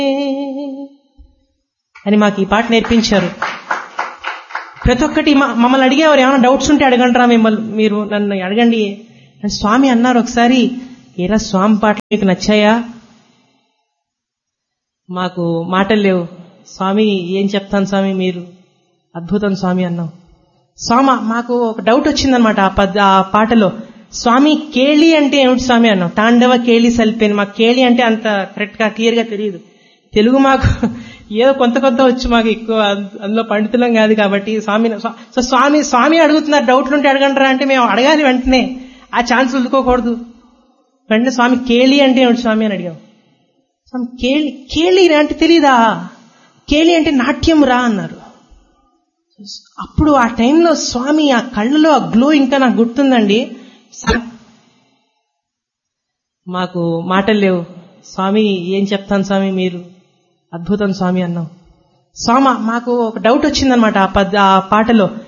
అని మాకు ఈ పాట నేర్పించారు ప్రతి ఒక్కటి మ- మమ్మల్ని అడిగేవారు ఏమైనా డౌట్స్ ఉంటే అడగంటారా మిమ్మల్ని మీరు నన్ను అడగండి అని స్వామి అన్నారు ఒకసారి ఏరా స్వామి పాటలు మీకు నచ్చాయా మాకు మాటలు లేవు స్వామి ఏం చెప్తాను స్వామి మీరు అద్భుతం స్వామి అన్నాం స్వామి మాకు ఒక డౌట్ వచ్చిందనమాట ఆ పద్ ఆ పాటలో స్వామి కేళి అంటే ఏమిటి స్వామి అన్నాం తాండవ కేళి సల్పేని మాకు కేళి అంటే అంత కరెక్ట్ గా క్లియర్ గా తెలియదు తెలుగు మాకు ఏదో కొంత కొంత వచ్చు మాకు ఎక్కువ అంద- అందులో పండితులం కాదు కాబట్టి స్వామి సో స్వామి స్వామి అడుగుతున్నారు డౌట్లు ఉంటే అడగంటారా అంటే మేము అడగాలి వెంటనే ఆ ఛాన్స్ వదులుకోకూడదు వెంటనే స్వామి కేళి అంటే ఏమిటి స్వామి అని అడిగాం స్వామి కేళి కేళి అంటే తెలీదా కేళి అంటే నాట్యం రా అన్నారు అప్పుడు ఆ టైంలో స్వామి ఆ కళ్ళలో ఆ గ్లో ఇంకా నాకు గుర్తుందండి స- మాకు మాటలు లేవు స్వామి ఏం చెప్తాను స్వామి మీరు అద్భుతం స్వామి అన్నాం స్వామి మాకు ఒక డౌట్ వచ్చిందనమాట ఆ పద్ ఆ పాటలో